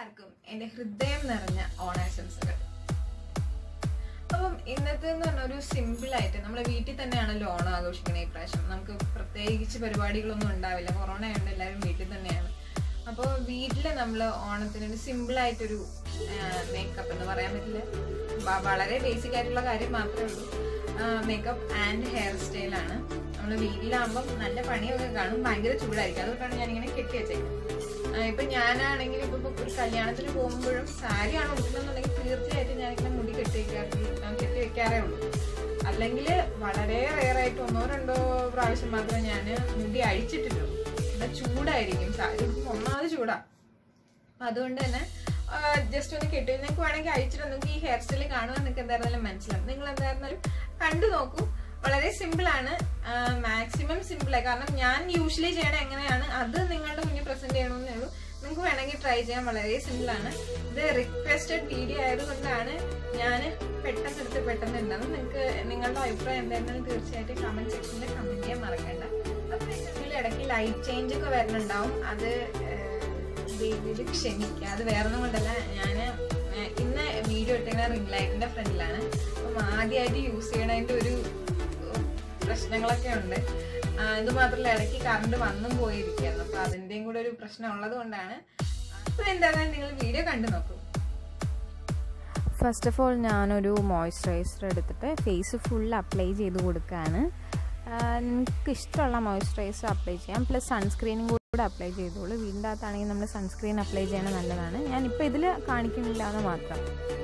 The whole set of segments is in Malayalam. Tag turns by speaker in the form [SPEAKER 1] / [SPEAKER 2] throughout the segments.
[SPEAKER 1] എല്ലാവർക്കും എൻ്റെ ഹൃദയം നിറഞ്ഞ ഓണാശംസകൾ അപ്പം ഇന്നത്തെ എന്ന് പറഞ്ഞ ഒരു സിമ്പിൾ ആയിട്ട് നമ്മുടെ വീട്ടിൽ തന്നെയാണല്ലോ ഓണം ആഘോഷിക്കുന്നത് ഈ പ്രാവശ്യം നമുക്ക് പ്രത്യേകിച്ച് പരിപാടികളൊന്നും ഉണ്ടാവില്ല കൊറോണ ആയതുകൊണ്ട് എല്ലാവരും വീട്ടിൽ തന്നെയാണ് അപ്പോൾ വീട്ടിൽ നമ്മൾ ഓണത്തിന് ഒരു സിമ്പിൾ ആയിട്ടൊരു മേക്കപ്പ് എന്ന് പറയാൻ പറ്റില്ല വ- വളരെ ബേസിക് ആയിട്ടുള്ള കാര്യം മാത്രമേ ഉള്ളൂ മേക്കപ്പ് ആൻഡ് ഹെയർ സ്റ്റൈലാണ് നമ്മൾ വീട്ടിലാകുമ്പം നല്ല പണിയൊക്കെ കാണും ഭയങ്കര ചൂടായിരിക്കും അതുകൊണ്ടാണ് ഞാനിങ്ങനെ കെട്ടി വെച്ചേക്കുന്നത് ആ, ഇപ്പൊ ഞാനാണെങ്കിൽ ഇപ്പൊ ഇപ്പൊ ഒരു കല്യാണത്തിന് പോകുമ്പോഴും സാരിയാണ് ഉടുക്കുന്നുണ്ടെങ്കിൽ തീർച്ചയായിട്ടും ഞാനിങ്ങനെ മുടി കെട്ടി വെക്കാറ് കെട്ടി വെക്കാറേ ഉള്ളൂ അല്ലെങ്കിൽ വളരെ റെയർ ആയിട്ട് ഒന്നോ രണ്ടോ പ്രാവശ്യം മാത്രമേ ഞാൻ മുടി അഴിച്ചിട്ടുള്ളൂ പിന്നെ ചൂടായിരിക്കും സാരി ഉടുക്കുമ്പോൾ ഒന്നാമത് ചൂടാ അപ്പൊ അതുകൊണ്ട് തന്നെ ജസ്റ്റ് ഒന്ന് കെട്ടി നിങ്ങൾക്ക് വേണമെങ്കിൽ അഴിച്ചിട്ട് നിങ്ങൾക്ക് ഈ ഹെയർ സ്റ്റൈൽ കാണുവാൻ നിങ്ങൾക്ക് എന്തായിരുന്നാലും മനസ്സിലാവും നിങ്ങൾ എന്തായിരുന്നാലും കണ്ടു നോക്കൂ വളരെ സിമ്പിൾ ആണ് മാക്സിമം സിമ്പിൾ ആയി കാരണം ഞാൻ യൂഷ്വലി ചെയ്യണ എങ്ങനെയാണ് അത് നിങ്ങളുടെ മുന്നിൽ പ്രസന്റ് ചെയ്യണമെന്നേ ഉള്ളൂ നിങ്ങൾക്ക് വേണമെങ്കിൽ ട്രൈ ചെയ്യാൻ വളരെ സിമ്പിൾ ആണ് ഇത് റിക്വസ്റ്റഡ് വീഡിയോ ആയതുകൊണ്ടാണ് ഞാൻ പെട്ടെന്ന് എടുത്ത് പെട്ടെന്ന് ഉണ്ടാകും നിങ്ങൾക്ക് നിങ്ങളുടെ അഭിപ്രായം എന്തായിരുന്നാലും തീർച്ചയായിട്ടും കമന്റ് സെക്ഷനിൽ കമന്റ് ചെയ്യാൻ മറക്കണ്ട അപ്പൊ ഇതിൽ ഇടയ്ക്ക് ലൈറ്റ് ചേഞ്ച് ഒക്കെ വരുന്നുണ്ടാവും അത് ദൈവം ക്ഷമിക്കുക അത് വേറെ ഒന്നും കൊണ്ടല്ല ഞാൻ ഇന്ന് വീഡിയോ ഇട്ടിങ്ങനെ റിംഗ് ലൈറ്റിന്റെ ഫ്രണ്ടിലാണ് അപ്പം ആദ്യമായിട്ട് യൂസ് ചെയ്യണതിന്റെ ഒരു ഉം, പ്രശ്നങ്ങളൊക്കെ ഉണ്ട് ആ, ഇത് മാത്രമല്ല ഇടയ്ക്ക് കറണ്ട് വന്നും പോയിരിക്കുകയായിരുന്നു അപ്പൊ അതിന്റെയും കൂടെ ഒരു പ്രശ്നം ഉള്ളത് കൊണ്ടാണ് അപ്പൊ എന്തായാലും നിങ്ങൾ വീഡിയോ കണ്ടു നോക്കൂ
[SPEAKER 2] ഫസ്റ്റ് ഓഫ് ഓൾ ഞാനൊരു മോയ്സ്ചറൈസർ എടുത്തിട്ട് ഫേസ് ഫുൾ അപ്ലൈ ചെയ്ത് കൊടുക്കുകയാണ് നിങ്ങൾക്ക് ഇഷ്ടമുള്ള മോയ്സ്ചറൈസർ അപ്ലൈ ചെയ്യാം പ്ലസ് സൺസ്ക്രീനും കൂടെ അപ്ലൈ ചെയ്തോളൂ വീടിൻ്റെ അകത്താണെങ്കിൽ നമ്മൾ സൺസ്ക്രീൻ അപ്ലൈ ചെയ്യണത് നല്ലതാണ് ഞാനിപ്പോൾ ഇതിൽ കാണിക്കുന്നില്ല എന്ന് മാത്രം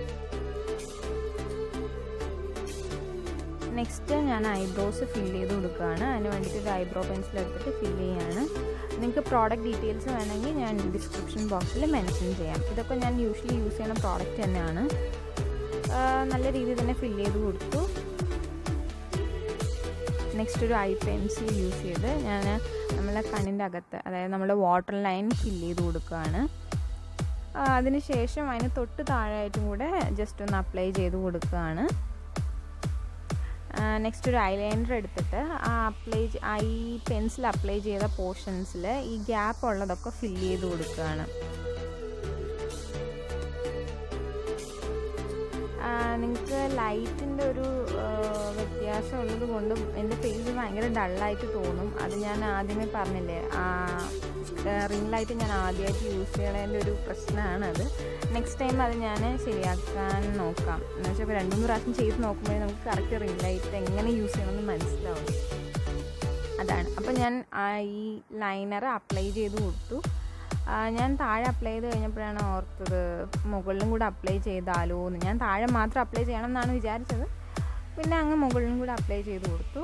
[SPEAKER 2] നെക്സ്റ്റ് ഞാൻ ഐബ്രോസ് ഫിൽ ചെയ്ത് കൊടുക്കുകയാണ് അതിന് വേണ്ടിയിട്ട് ഒരു ഐബ്രോ പെൻസിൽ എടുത്തിട്ട് ഫിൽ ചെയ്യാണ് നിങ്ങൾക്ക് പ്രോഡക്റ്റ് ഡീറ്റെയിൽസ് വേണമെങ്കിൽ ഞാൻ ഡിസ്ക്രിപ്ഷൻ ബോക്സിൽ മെൻഷൻ ചെയ്യാം ഇതൊക്കെ ഞാൻ യൂഷ്വലി യൂസ് ചെയ്യുന്ന പ്രോഡക്റ്റ് തന്നെയാണ് ആ, നല്ല രീതിയിൽ തന്നെ ഫിൽ ചെയ്ത് കൊടുത്തു നെക്സ്റ്റ് ഒരു ഐ പെൻസിൽ യൂസ് ചെയ്ത് ഞാൻ നമ്മളെ കണ്ണിൻ്റെ അകത്ത് അതായത് നമ്മുടെ വാട്ടർ ലൈൻ ഫിൽ ചെയ്ത് കൊടുക്കുകയാണ് ആ, അതിനുശേഷം അതിന് തൊട്ട് താഴെയായിട്ടും കൂടെ ജസ്റ്റ് ഒന്ന് അപ്ലൈ ചെയ്ത് കൊടുക്കുകയാണ് നെക്സ്റ്റ് ഒരു ഐലൈനർ എടുത്തിട്ട് ആ അപ്ലൈ ഈ പെൻസിൽ അപ്ലൈ ചെയ്ത പോർഷൻസിൽ ഈ ഗ്യാപ്പ് ഉള്ളതൊക്കെ ഫില്ല് ചെയ്ത് കൊടുക്കുകയാണ് നിങ്ങൾക്ക് ലൈറ്റിൻ്റെ ഒരു ആ, വ്യത്യാസം ഉള്ളത് കൊണ്ടും എൻ്റെ ഫേസ് ഭയങ്കര ഡള്ളായിട്ട് തോന്നും അത് ഞാൻ ആദ്യമേ പറഞ്ഞില്ലേ ആ റിംഗ് ലൈറ്റ് ഞാൻ ആദ്യമായിട്ട് യൂസ് ചെയ്യണതിൻ്റെ ഒരു പ്രശ്നമാണത് നെക്സ്റ്റ് ടൈം അത് ഞാൻ ശരിയാക്കാൻ നോക്കാം എന്ന് വെച്ചാൽ രണ്ട് മൂന്ന് പ്രാവശ്യം ചെയ്ത് നോക്കുമ്പോഴേ നമുക്ക് കറക്റ്റ് റിംഗ് ലൈറ്റ് എങ്ങനെ യൂസ് ചെയ്യണമെന്ന് മനസ്സിലാവും അതാണ് അപ്പോൾ ഞാൻ ആ ഈ ലൈനർ അപ്ലൈ ചെയ്ത് കൊടുത്തു ആ, ഞാൻ താഴെ അപ്ലൈ ചെയ്ത് കഴിഞ്ഞപ്പോഴാണ് ഓർത്തത് മുകളിലും കൂടെ അപ്ലൈ ചെയ്താലോ എന്ന് ഞാൻ താഴെ മാത്രം അപ്ലൈ ചെയ്യണം എന്നാണ് വിചാരിച്ചത് പിന്നെ അങ്ങ് മുകളിലും കൂടെ അപ്ലൈ ചെയ്ത് കൊടുത്തു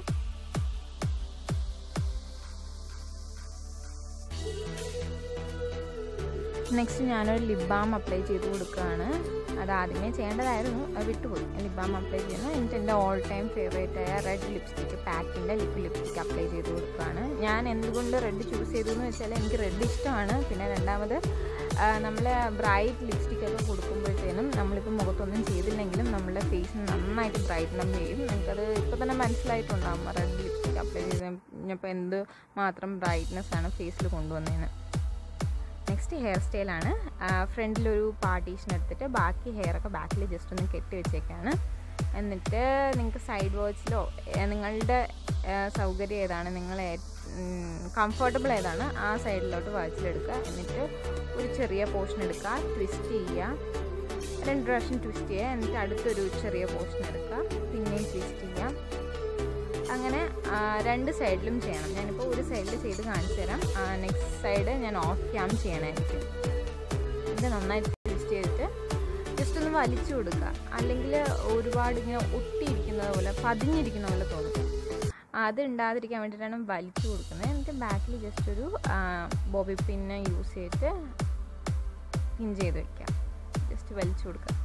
[SPEAKER 2] നെക്സ്റ്റ് ഞാനൊരു ലിപ് ബാം അപ്ലൈ ചെയ്ത് കൊടുക്കുകയാണ് അത് ആദ്യമേ ചെയ്യേണ്ടതായിരുന്നു അത് വിട്ടുപോയി ലിപ് ബാം അപ്ലൈ ചെയ്യുന്നു എന്നിട്ട് എൻ്റെ ഓൾ ടൈം ഫേവറേറ്റ് ആയ റെഡ് ലിപ്സ്റ്റിക്ക് പാക്കിൻ്റെ ലിപ്പ് ലിപ്സ്റ്റിക്ക് അപ്ലൈ ചെയ്ത് കൊടുക്കുകയാണ് ഞാൻ എന്തുകൊണ്ട് റെഡ് ചൂസ് ചെയ്തു എന്ന് വെച്ചാൽ എനിക്ക് റെഡ് ഇഷ്ടമാണ് പിന്നെ രണ്ടാമത് നമ്മൾ ബ്രൈറ്റ് ലിപ്സ്റ്റിക്കൊക്കെ കൊടുക്കുമ്പോഴത്തേനും നമ്മളിപ്പോൾ മുഖത്തൊന്നും ചെയ്തില്ലെങ്കിലും നമ്മുടെ ഫേസിന് നന്നായിട്ട് ബ്രൈറ്റനം ചെയ്യും എനിക്കത് ഇപ്പോൾ തന്നെ മനസ്സിലായിട്ടുണ്ടാകും റെഡ് ലിപ്സ്റ്റിക്ക് അപ്ലൈ ചെയ്ത് കഴിഞ്ഞപ്പോൾ എന്ത് മാത്രം ബ്രൈറ്റ്നെസ് ആണ് ഫേസിൽ കൊണ്ടുവന്നതിന് നെക്സ്റ്റ് ഹെയർ സ്റ്റൈലാണ് ഫ്രണ്ടിലൊരു പാർട്ടീഷൻ എടുത്തിട്ട് ബാക്കി ഹെയർ ഒക്കെ ബാക്കിൽ ജസ്റ്റ് ഒന്ന് കെട്ടി വെച്ചേക്കാണ് എന്നിട്ട് നിങ്ങൾക്ക് സൈഡ് വേർഡ്സിലോ നിങ്ങളുടെ ആ, സൗകര്യം ഏതാണ് നിങ്ങൾ കംഫർട്ടബിൾ ഏതാണ് ആ സൈഡിലോട്ട് വായിച്ചിലെടുക്കുക എന്നിട്ട് ഒരു ചെറിയ പോർഷൻ എടുക്കുക ട്വിസ്റ്റ് ചെയ്യുക രണ്ട് പ്രാവശ്യം ട്വിസ്റ്റ് ചെയ്യുക എന്നിട്ട് അടുത്തൊരു ചെറിയ പോർഷൻ എടുക്കുക പിന്നെയും ട്വിസ്റ്റ് ചെയ്യുക അങ്ങനെ ആ, രണ്ട് സൈഡിലും ചെയ്യണം ഞാനിപ്പോൾ ഒരു സൈഡിൽ ചെയ്ത് കാണിച്ചു തരാം നെക്സ്റ്റ് സൈഡ് ഞാൻ ഓഫ് ക്യാം ചെയ്യണമായിരിക്കും ഇത് നന്നായിട്ട് ട്വിസ്റ്റ് ചെയ്തിട്ട് ജസ്റ്റ് ഒന്ന് വലിച്ചു കൊടുക്കുക അല്ലെങ്കിൽ ഒരുപാട് ഇങ്ങനെ ഒട്ടിയിരിക്കുന്നത് പോലെ പതിഞ്ഞിരിക്കുന്ന പോലെ തോന്നും അത് ഉണ്ടാതിരിക്കാൻ വേണ്ടിയിട്ടാണ് വലിച്ചു കൊടുക്കുന്നത് എന്നിട്ട് ബാക്കിൽ ജസ്റ്റ് ഒരു ബോബി പിന്ന് യൂസ് ചെയ്തിട്ട് പിൻ ചെയ്ത് വെക്കാം ജസ്റ്റ് വലിച്ചു കൊടുക്കുക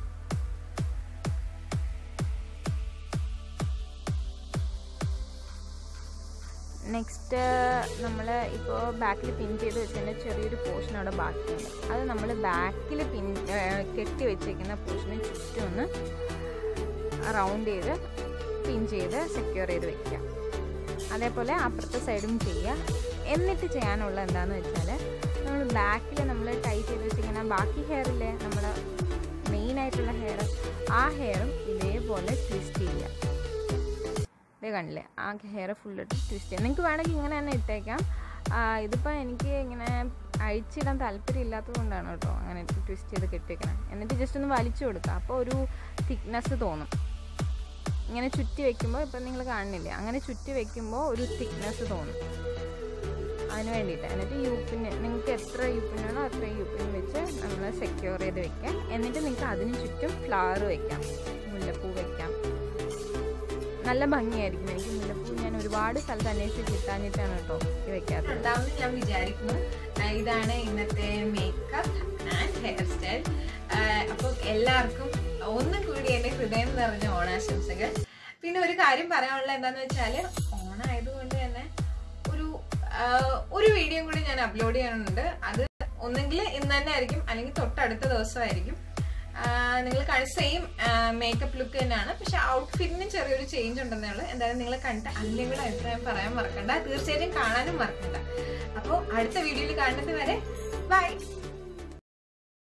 [SPEAKER 2] നെക്സ്റ്റ് നമ്മൾ ഇപ്പോൾ ബാക്കിൽ പിൻ ചെയ്ത് വെച്ചതിൻ്റെ ചെറിയൊരു പോർഷൻ അവിടെ ബാക്കിയുണ്ട് അത് നമ്മൾ ബാക്കിൽ പിൻ ഏഹ് കെട്ടി വെച്ചേക്കുന്ന പോർഷന് ചുറ്റും ഒന്ന് റൗണ്ട് ചെയ്ത് പിൻ ചെയ്ത് സെക്യൂർ ചെയ്ത് വെക്കുക അതേപോലെ അപ്പുറത്തെ സൈഡും ചെയ്യുക എന്നിട്ട് ചെയ്യാനുള്ള എന്താണെന്ന് വെച്ചാൽ നമ്മൾ ബാക്കിൽ നമ്മൾ ടൈ ചെയ്ത് വെച്ചിങ്ങനെ ബാക്കി ഹെയറില്ലേ നമ്മുടെ മെയിൻ ആയിട്ടുള്ള ഹെയർ ആ ഹെയറും ഇതേപോലെ ട്വിസ്റ്റ് ചെയ്യുക ഇതേ കണ്ടില്ലേ ആ ഹെയർ ഫുള്ളിട്ട് ട്വിസ്റ്റ് ചെയ്യാം നിങ്ങൾക്ക് വേണമെങ്കിൽ ഇങ്ങനെ തന്നെ ഇട്ടേക്കാം ആ, ഇതിപ്പോൾ എനിക്ക് ഇങ്ങനെ അഴിച്ചിടാൻ താല്പര്യം ഇല്ലാത്തത് കൊണ്ടാണ് കേട്ടോ അങ്ങനെ ട്വിസ്റ്റ് ചെയ്ത് കെട്ടിവെക്കണം എന്നിട്ട് ജസ്റ്റ് ഒന്ന് വലിച്ചു കൊടുക്കുക അപ്പോൾ ഒരു തിക്നെസ് തോന്നും ഇങ്ങനെ ചുറ്റി വെക്കുമ്പോൾ ഇപ്പം നിങ്ങൾ കാണുന്നില്ലേ അങ്ങനെ ചുറ്റി വെക്കുമ്പോൾ ഒരു തിക്നെസ് തോന്നും അതിന് വേണ്ടിയിട്ട് എന്നിട്ട് യൂപ്പിന് നിങ്ങൾക്ക് എത്ര യൂപ്പിനാണോ അത്രയും യൂപ്പിന് വെച്ച് നമ്മൾ സെക്യൂർ ചെയ്ത് വെക്കാം എന്നിട്ട് നിങ്ങൾക്ക് അതിന് ചുറ്റും ഫ്ലവർ വെക്കാം മുല്ലപ്പൂ വെക്കാം നല്ല ഭംഗിയായിരിക്കും എനിക്ക് മുല്ലപ്പൂ ഞാൻ ഒരുപാട് സ്ഥലത്ത് അന്വേഷിച്ച് കിട്ടാഞ്ഞിട്ടാണ് കേട്ടോ ഇത് വെക്കാത്തത്
[SPEAKER 1] ഉണ്ടാവുമെന്ന് ഞാൻ വിചാരിക്കുന്നു ആ, ഇതാണ് ഇന്നത്തെ മേക്കപ്പ് ആൻഡ് ഹെയർ സ്റ്റൈൽ അപ്പം എല്ലാവർക്കും ഒന്നും കൂടി എൻ്റെ ഹൃദയം നിറഞ്ഞ ഓണാശംസകൾ പിന്നെ ഒരു കാര്യം പറയാനുള്ളത് എന്താണെന്ന് വെച്ചാൽ ഓണായതുകൊണ്ട് തന്നെ ഒരു ആ, ഒരു വീഡിയോ കൂടി ഞാൻ അപ്ലോഡ് ചെയ്യാനുണ്ട് അത് ഒന്നെങ്കിൽ ഇന്ന് തന്നെ ആയിരിക്കും അല്ലെങ്കിൽ തൊട്ടടുത്ത ദിവസമായിരിക്കും നിങ്ങൾ സെയിം മേക്കപ്പ് ലുക്ക് തന്നെയാണ് പക്ഷെ ഔട്ട്ഫിറ്റിന് ചെറിയൊരു ചേഞ്ച് ഉണ്ടെന്നേ ഉള്ളൂ എന്തായാലും നിങ്ങൾ കണ്ടിട്ട് അതിൻ്റെയും കൂടെ അഭിപ്രായം പറയാൻ മറക്കണ്ട തീർച്ചയായിട്ടും കാണാനും മറക്കണ്ട അപ്പോൾ അടുത്ത വീഡിയോയിൽ കാണുന്നത് വരെ ബൈ